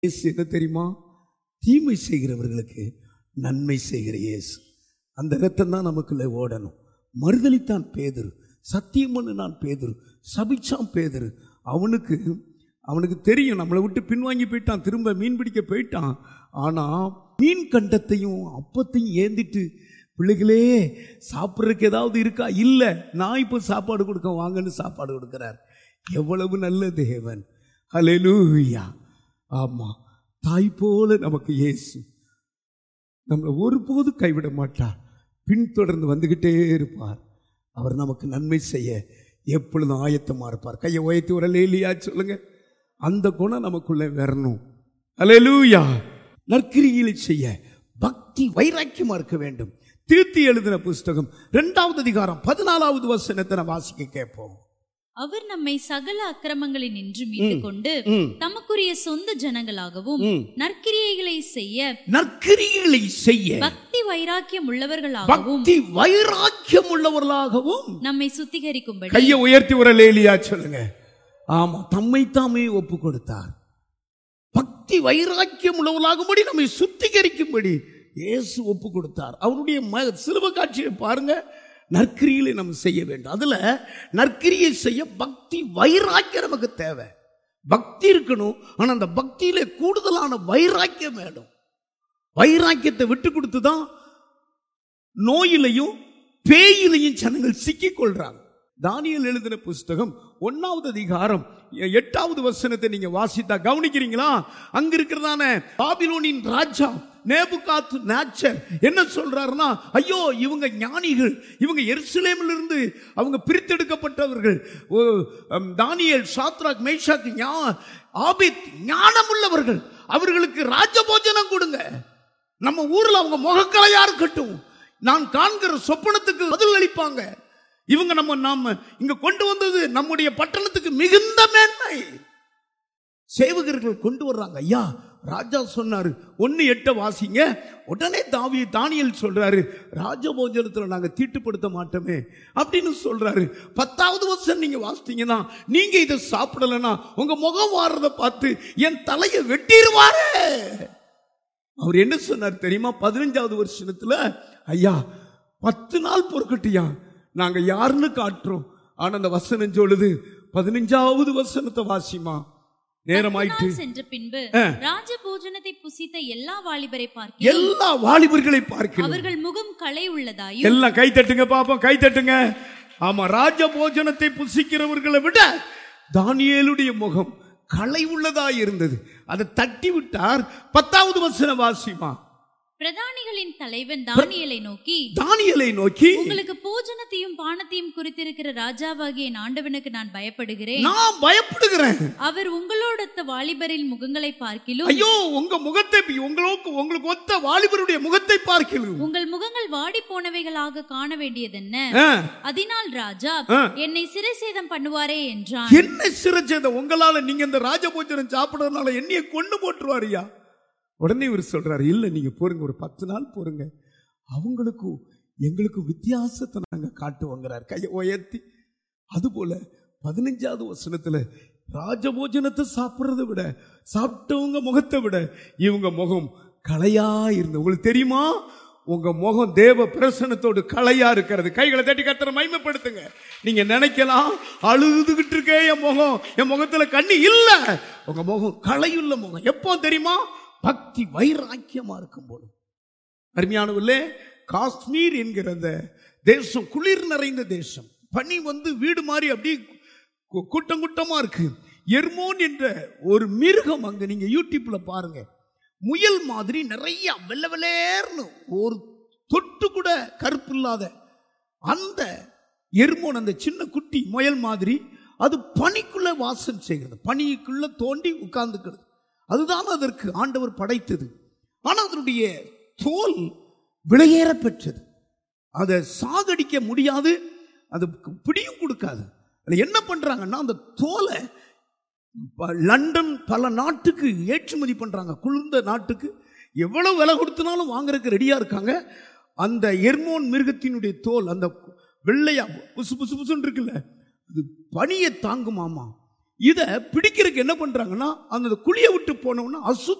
இயேசு என்ன தெரியுமா தீமை செய்கிறவர்களுக்கு நன்மை செய்கிற இயேசு அந்த ரத்தம் தான் நமக்குள்ளே ஓடணும் மறுதலித்தான் பேதரு சத்தியமன்னு நான் பேதரு சபிச்சான் பேதரு அவனுக்கு அவனுக்கு தெரியும் நம்மளை விட்டு பின்வாங்கி போயிட்டான் திரும்ப மீன் பிடிக்க போயிட்டான் ஆனால் மீன் கண்டத்தையும் அப்பத்தையும் ஏந்திட்டு பிள்ளைகளே சாப்பிட்றதுக்கு ஏதாவது இருக்கா இல்லை நான் இப்போ சாப்பாடு கொடுக்க வாங்கன்னு சாப்பாடு கொடுக்குறார் எவ்வளவு நல்ல தேவன் ஹalleluya ஆமாம் தாய் போல நமக்கு இயேசு நம்மளை ஒருபோதும் கைவிட மாட்டார் பின்தொடர்ந்து வந்துக்கிட்டே இருப்பார் அவர் நமக்கு நன்மை செய்ய எப்பொழுதும் ஆயத்தமாக இருப்பார் கையை உயர்த்தி ஒரு லேலியா சொல்லுங்க அந்த குணம் நமக்குள்ளே வரணும் அலையலூயா நற்கிரிகளை செய்ய பக்தி வைராக்கியமா இருக்க வேண்டும் திருத்தி எழுதின புஸ்தகம் இரண்டாவது அதிகாரம் பதினாலாவது வசனத்தை நான் வாசிக்க கேட்போம் அவர் நம்மை சகல அக்கிரமங்களில் நின்று மீட்டுக் கொண்டு ம். தமக்குரிய சொந்த ஜனங்களாகவும் ம். நற்கிரியைகளை செய்ய நற்கிரிகளை செய்ய பக்தி வைராக்கியம் உள்ளவர்களாகவும் பக்தி வைராக்கியம் உள்ளவர்களாகவும் நம்மை சுத்திகரிக்கும்படி கையை உயர்த்தி ஒரு லேலியா சொல்லுங்க ஆமா தம்மை தாமே ஒப்பு கொடுத்தார் பக்தி வைராக்கியம் உள்ளவர்களாகும்படி நம்மை சுத்திகரிக்கும்படி இயேசு ஒப்பு கொடுத்தார் அவருடைய ம சிலுவ காட்சியை பாருங்க நற்கிரிகளை நம்ம செய்ய வேண்டும் அதுல நற்கிரியை செய்ய பக்தி வைராக்கியம் நமக்கு தேவை பக்தி இருக்கணும் ஆனா அந்த பக்தியில கூடுதலான வைராக்கியம் வேணும் வைராக்கியத்தை விட்டு கொடுத்து தான் நோயிலையும் பேயிலையும் ஜனங்கள் சிக்கிக் கொள்றாங்க தானியல் எழுதின புஸ்தகம் ஒன்னாவது அதிகாரம் எ- எட்டாவது வசனத்தை நீங்க வாசித்தா கவனிக்கிறீங்களா அங்க இருக்கிறதான பாபிலோனின் ராஜா நேபுகாத் நாச்சர் என்ன சொல்றாருன்னா ஐயோ இவங்க ஞானிகள் இவங்க எருசலேமில் இருந்து அவங்க பிரித்தெடுக்கப்பட்டவர்கள் ஓ, அம், தானியேல் சாத்ராக் மேஷாக் ஞா- ஆபித் ஞானமுள்ளவர்கள் அவர்களுக்கு ராஜபோஜனம் கொடுங்க நம்ம ஊர்ல அவங்க முகக்கலையா இருக்கட்டும் நான் காண்கிற சொப்பனத்துக்கு பதில் அளிப்பாங்க இவங்க நம்ம நாம இங்க கொண்டு வந்தது நம்முடைய பட்டணத்துக்கு மிகுந்த மேன்மை சேவகர்கள் கொண்டு வர்றாங்க ஐயா ராஜா சொன்னாரு ஒன்னு எட்ட வாசிங்க உடனே தாவி தானியல் சொல்றாரு ராஜபோஜனத்துல நாங்க தீட்டுப்படுத்த மாட்டோமே அப்படின்னு சொல்றாரு பத்தாவது வருஷம் நீங்க வாசித்தீங்கன்னா நீங்க இதை சாப்பிடலன்னா உங்க முகம் வாடுறத பார்த்து என் தலையை வெட்டிடுவாரு அவர் என்ன சொன்னார் தெரியுமா பதினஞ்சாவது வருஷத்துல ஐயா பத்து நாள் பொறுக்கட்டியா நாங்க யாருன்னு காட்டுறோம் ஆனா அந்த வசனம் சொல்லுது பதினஞ்சாவது வசனத்தை வாசிமா நேரமாயிட்டு நாள் சென்ற பின்பு ராஜ போஜனத்தை புசித்த எல்லா வாலிபரை பார்க்க எல்லா வாலிபர்களை பார்க்கிறோம் அவர்கள் முகம் களை உள்ளதாயும் எல்லாம் கை தட்டுங்க பாப்போம் கை தட்டுங்க ஆமா ராஜ போஜனத்தை புசிக்கிறவர்களை விட தானியேலுடைய முகம் களை உள்ளதா இருந்தது அதை தட்டி விட்டார் பத்தாவது வசன வாசிமா பிரதானிகளின் தலைவன் தானியேலை நோக்கி தானியலை நோக்கி உங்களுக்கு போஜனத்தையும் பானத்தையும் குறித்திருக்கிற ராஜாவாகிய என் ஆண்டவனுக்கு நான் பயப்படுகிறேன் நான் பயப்படுகிறேன் அவர் உங்களோடத்த வாலிபரின் முகங்களை பார்க்கிலும் ஐயோ உங்க முகத்தை உங்களுக்கு உங்களுக்கு ஒத்த வாலிபருடைய முகத்தை பார்க்கிறோம் உங்கள் முகங்கள் வாடி போனவைகளாக காண வேண்டியதென்ன ஆ, அதனால் ராஜா ஆ. என்னை சிறைசேதம் பண்ணுவாரே என்றான் என்ன சிறைச்சத உங்களால நீங்க இந்த ராஜபோஜனம் சாப்பிடறதுனால என்னைய கொண்டு போட்டுருவாரியா உடனே இவர் சொல்றாரு இல்ல நீங்க போருங்க ஒரு பத்து நாள் போருங்க அவங்களுக்கும் எங்களுக்கும் வித்தியாசத்தை நாங்க காட்டுவோங்கிறார் கையை உயர்த்தி அதுபோல பதினஞ்சாவது வசனத்துல ராஜபோஜனத்தை சாப்பிட்றதை விட சாப்பிட்டவங்க முகத்தை விட இவங்க முகம் கலையா இருந்த உங்களுக்கு தெரியுமா உங்க முகம் தேவ பிரசனத்தோடு கலையா இருக்கிறது கைகளை தட்டி கத்தரை மைமைப்படுத்துங்க நீங்க நினைக்கலாம் அழுதுகிட்டு இருக்கே என் முகம் என் முகத்துல கண்ணி இல்ல உங்க முகம் கலையுள்ள முகம் எப்போ தெரியுமா பக்தி வைராக்கியமா இருக்கும் போது அருமையானவர்களே காஷ்மீர் என்கிற அந்த தேசம் குளிர் நிறைந்த தேசம் பனி வந்து வீடு மாதிரி அப்படியே கூ- கூட்டம் கூட்டமா இருக்கு எர்மோன் என்ற ஒரு மிருகம் அங்க நீங்க யூடியூப்ல பாருங்க முயல் மாதிரி நிறைய வெள்ளை வெள்ளேர்னு ஒரு தொட்டு கூட கருப்பு இல்லாத அந்த எர்மோன் அந்த சின்ன குட்டி முயல் மாதிரி அது பனிக்குள்ள வாசம் செய்கிறது பனிக்குள்ள தோண்டி உட்கார்ந்துக்கிறது அதுதான் அதற்கு ஆண்டவர் படைத்தது ஆனால் அதனுடைய தோல் விலையேற பெற்றது அதை சாகடிக்க முடியாது அது பிடியும் கொடுக்காது அதில் என்ன பண்றாங்கன்னா அந்த தோலை ப- லண்டன் பல நாட்டுக்கு ஏற்றுமதி பண்றாங்க குளிர்ந்த நாட்டுக்கு எவ்வளவு விலை கொடுத்தனாலும் வாங்குறதுக்கு ரெடியா இருக்காங்க அந்த எர்மோன் மிருகத்தினுடைய தோல் அந்த வெள்ளையா புசு புசு புசுன்னு இருக்குல்ல அது பனியை தாங்குமாமா இத பிடிக்கிறதுக்கு என்ன பண்றாங்கன்னா அந்த குழியை விட்டு போனவொன்னா அசு